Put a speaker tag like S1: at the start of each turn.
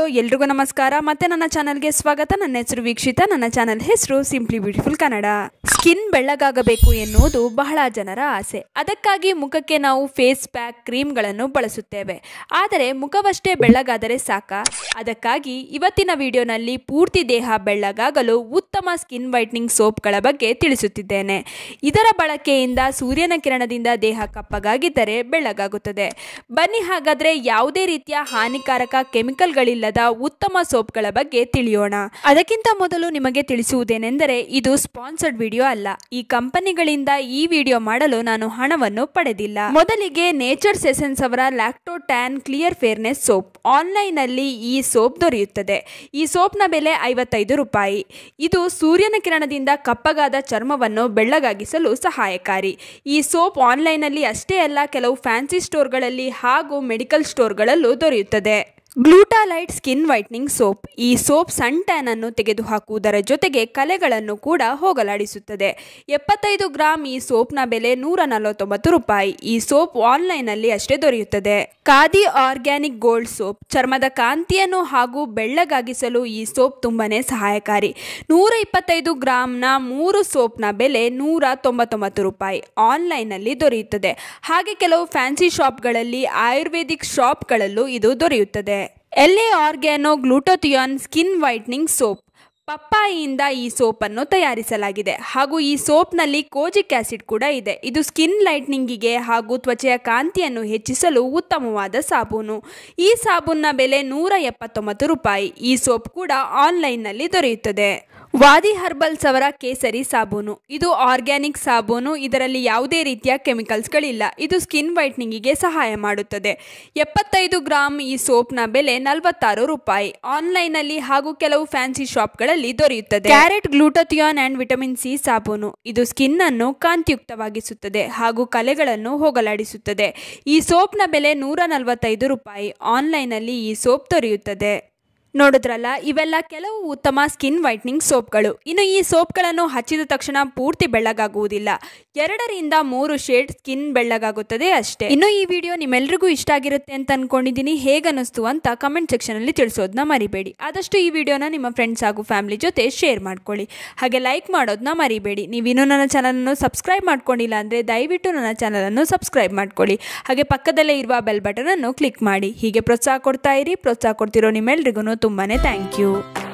S1: ಎಲ್ರಿಗೂ ನಮಸ್ಕಾರ ಮತ್ತೆ ನನ್ನ ಚಾನಲ್ಗೆ ಸ್ವಾಗತ ನನ್ನ ಹೆಸರು ವೀಕ್ಷಿತ ನನ್ನ ಚಾನಲ್ ಹೆಸರು ಸಿಂಪ್ಲಿ ಬ್ಯೂಟಿಫುಲ್ ಕನ್ನಡ ಸ್ಕಿನ್ ಬೆಳ್ಳಗಾಗಬೇಕು ಎನ್ನುವುದು ಬಹಳ ಜನರ ಆಸೆ ಅದಕ್ಕಾಗಿ ಮುಖಕ್ಕೆ ನಾವು ಫೇಸ್ ಪ್ಯಾಕ್ ಕ್ರೀಮ್ಗಳನ್ನು ಬಳಸುತ್ತೇವೆ ಆದರೆ ಮುಖವಷ್ಟೇ ಬೆಳ್ಳಗಾದರೆ ಸಾಕ ಅದಕ್ಕಾಗಿ ಇವತ್ತಿನ ವಿಡಿಯೋನಲ್ಲಿ ಪೂರ್ತಿ ದೇಹ ಬೆಳ್ಳಗಾಗಲು ಉತ್ತಮ ಸ್ಕಿನ್ ವೈಟ್ನಿಂಗ್ ಸೋಪ್ಗಳ ಬಗ್ಗೆ ತಿಳಿಸುತ್ತಿದ್ದೇನೆ ಇದರ ಬಳಕೆಯಿಂದ ಸೂರ್ಯನ ಕಿರಣದಿಂದ ದೇಹ ಕಪ್ಪಗಾಗಿದ್ದರೆ ಬೆಳ್ಳಗಾಗುತ್ತದೆ ಬನ್ನಿ ಹಾಗಾದ್ರೆ ಯಾವುದೇ ರೀತಿಯ ಹಾನಿಕಾರಕ ಕೆಮಿಕಲ್ಗಳಿಲ್ಲದ ಉತ್ತಮ ಸೋಪ್ಗಳ ಬಗ್ಗೆ ತಿಳಿಯೋಣ ಅದಕ್ಕಿಂತ ಮೊದಲು ನಿಮಗೆ ತಿಳಿಸುವುದೇನೆಂದರೆ ಇದು ಸ್ಪಾನ್ಸರ್ಡ್ ವಿಡಿಯೋ ಅಲ್ಲ ಈ ಕಂಪನಿಗಳಿಂದ ಈ ವಿಡಿಯೋ ಮಾಡಲು ನಾನು ಹಣವನ್ನು ಪಡೆದಿಲ್ಲ ಮೊದಲಿಗೆ ನೇಚರ್ಸ್ ಎಸೆನ್ಸ್ ಅವರ lacto tan clear fairness soap online ಅಲ್ಲಿ ಈ ಸೋಪ್ ದೊರೆಯುತ್ತದೆ ಈ ಸೋಪ್ನ ಬೆಲೆ ಐವತ್ತೈದು ರೂಪಾಯಿ ಇದು ಸೂರ್ಯನ ಕಿರಣದಿಂದ ಕಪ್ಪಗಾದ ಚರ್ಮವನ್ನು ಬೆಳ್ಳಗಾಗಿಸಲು ಸಹಾಯಕಾರಿ ಈ ಸೋಪ್ ಆನ್ಲೈನಲ್ಲಿ ಅಷ್ಟೇ ಅಲ್ಲ ಕೆಲವು ಫ್ಯಾನ್ಸಿ ಸ್ಟೋರ್ಗಳಲ್ಲಿ ಹಾಗೂ ಮೆಡಿಕಲ್ ಸ್ಟೋರ್ಗಳಲ್ಲೂ ದೊರೆಯುತ್ತದೆ ಗ್ಲೂಟಾಲೈಟ್ ಸ್ಕಿನ್ ವೈಟ್ನಿಂಗ್ ಸೋಪ್ ಈ ಸೋಪ್ ಸನ್ ಟ್ಯಾನ್ ಅನ್ನು ತೆಗೆದುಹಾಕುವುದರ ಜೊತೆಗೆ ಕಲೆಗಳನ್ನು ಕೂಡ ಹೋಗಲಾಡಿಸುತ್ತದೆ ಎಪ್ಪತ್ತೈದು ಗ್ರಾಂ ಈ ಸೋಪ್ನ ಬೆಲೆ ನೂರ ನಲವತ್ತೊಂಬತ್ತು ರೂಪಾಯಿ ಈ ಸೋಪ್ ಆನ್ಲೈನ್ನಲ್ಲಿ ಅಷ್ಟೇ ದೊರೆಯುತ್ತದೆ ಖಾದಿ ಆರ್ಗ್ಯಾನಿಕ್ ಗೋಲ್ಡ್ ಸೋಪ್ ಚರ್ಮದ ಕಾಂತಿಯನ್ನು ಹಾಗೂ ಬೆಳ್ಳಗಾಗಿಸಲು ಈ ಸೋಪ್ ತುಂಬಾನೇ ಸಹಾಯಕಾರಿ ನೂರ ಇಪ್ಪತ್ತೈದು ಗ್ರಾಂನ ಮೂರು ಸೋಪ್ನ ಬೆಲೆ ನೂರ ತೊಂಬತ್ತೊಂಬತ್ತು ರೂಪಾಯಿ ಆನ್ಲೈನ್ನಲ್ಲಿ ದೊರೆಯುತ್ತದೆ ಹಾಗೆ ಕೆಲವು ಫ್ಯಾನ್ಸಿ ಶಾಪ್ಗಳಲ್ಲಿ ಆಯುರ್ವೇದಿಕ್ ಶಾಪ್ಗಳಲ್ಲೂ ಇದು ದೊರೆಯುತ್ತದೆ LA organo glutathione skin whitening soap ಪಪ್ಪಾಯಿಯಿಂದ ಈ ಸೋಪನ್ನು ತಯಾರಿಸಲಾಗಿದೆ ಹಾಗೂ ಈ ಸೋಪ್ನಲ್ಲಿ ಕೋಜಿಕ್ ಆಸಿಡ್ ಕೂಡ ಇದೆ ಇದು ಸ್ಕಿನ್ ಲೈಟ್ನಿಂಗಿಗೆ ಹಾಗೂ ತ್ವಚೆಯ ಕಾಂತಿಯನ್ನು ಹೆಚ್ಚಿಸಲು ಉತ್ತಮವಾದ ಸಾಬೂನು ಈ ಸಾಬೂನ್ನ ಬೆಲೆ ನೂರ ಎಪ್ಪತ್ತೊಂಬತ್ತು ರೂಪಾಯಿ ಈ ಸೋಪ್ ಕೂಡ ಆನ್ಲೈನ್ನಲ್ಲಿ ದೊರೆಯುತ್ತದೆ ವಾದಿ ಹರ್ಬಲ್ಸ್ ಅವರ ಕೇಸರಿ ಸಾಬೂನು ಇದು ಆರ್ಗ್ಯಾನಿಕ್ ಸಾಬೂನು ಇದರಲ್ಲಿ ಯಾವುದೇ ರೀತಿಯ ಕೆಮಿಕಲ್ಸ್ಗಳಿಲ್ಲ ಇದು ಸ್ಕಿನ್ ವೈಟ್ನಿಂಗಿಗೆ ಸಹಾಯ ಮಾಡುತ್ತದೆ ಎಪ್ಪತ್ತೈದು ಗ್ರಾಂ ಈ ಸೋಪ್ನ ಬೆಲೆ ನಲವತ್ತಾರು ರೂಪಾಯಿ ಆನ್ಲೈನ್ನಲ್ಲಿ ಹಾಗೂ ಕೆಲವು ಫ್ಯಾನ್ಸಿ ಶಾಪ್ಗಳಲ್ಲಿ ದೊರೆಯುತ್ತದೆ carrot glutathione and vitamin C ಸಾಬೂನು ಇದು ಸ್ಕಿನ್ ಅನ್ನು ಕಾಂತಿಯುಕ್ತವಾಗಿಸುತ್ತದೆ ಹಾಗೂ ಕಲೆಗಳನ್ನು ಹೋಗಲಾಡಿಸುತ್ತದೆ ಈ ಸೋಪ್ನ ಬೆಲೆ ನೂರ ನಲವತ್ತೈದು ರೂಪಾಯಿ ಆನ್ಲೈನ್ನಲ್ಲಿ ಈ ಸೋಪ್ ದೊರೆಯುತ್ತದೆ ನೋಡಿದ್ರಲ್ಲ ಇವೆಲ್ಲ ಕೆಲವು ಉತ್ತಮ ಸ್ಕಿನ್ ವೈಟ್ನಿಂಗ್ ಸೋಪ್ಗಳು ಇನ್ನು ಈ ಸೋಪ್ಗಳನ್ನು ಹಚ್ಚಿದ ತಕ್ಷಣ ಪೂರ್ತಿ ಬೆಳ್ಳಗಾಗುವುದಿಲ್ಲ ಎರಡರಿಂದ ಮೂರು ಶೇಡ್ ಸ್ಕಿನ್ ಬೆಳ್ಳಗಾಗುತ್ತದೆ ಅಷ್ಟೇ ಇನ್ನು ಈ ವಿಡಿಯೋ ನಿಮ್ಮೆಲ್ರಿಗೂ ಇಷ್ಟ ಆಗಿರುತ್ತೆ ಅಂತ ಅನ್ಕೊಂಡಿದ್ದೀನಿ ಹೇಗನ್ನಿಸ್ತು ಅಂತ ಕಮೆಂಟ್ ಸೆಕ್ಷನಲ್ಲಿ ತಿಳಿಸೋದನ್ನ ಮರಿಬೇಡಿ ಆದಷ್ಟು ಈ ವಿಡಿಯೋನ ನಿಮ್ಮ ಫ್ರೆಂಡ್ಸ್ ಹಾಗೂ ಫ್ಯಾಮಿಲಿ ಜೊತೆ ಶೇರ್ ಮಾಡ್ಕೊಳ್ಳಿ ಹಾಗೆ ಲೈಕ್ ಮಾಡೋದನ್ನ ಮರಿಬೇಡಿ ನೀವಿನ್ನೂ ನನ್ನ ಚಾನಲನ್ನು ಸಬ್ಸ್ಕ್ರೈಬ್ ಮಾಡ್ಕೊಂಡಿಲ್ಲ ಅಂದರೆ ದಯವಿಟ್ಟು ನನ್ನ ಚಾನಲನ್ನು ಸಬ್ಸ್ಕ್ರೈಬ್ ಮಾಡ್ಕೊಳ್ಳಿ ಹಾಗೆ ಪಕ್ಕದಲ್ಲೇ ಇರುವ ಬೆಲ್ ಬಟನನ್ನು ಕ್ಲಿಕ್ ಮಾಡಿ ಹೀಗೆ ಪ್ರೋತ್ಸಾಹ ಕೊಡ್ತಾ ಇರಿ ಪ್ರೋತ್ಸಾಹ ಕೊಡ್ತಿರೋ ನಿಮ್ಮೆಲ್ರಿಗೂ ತುಂಬಾ ಥ್ಯಾಂಕ್ ಯು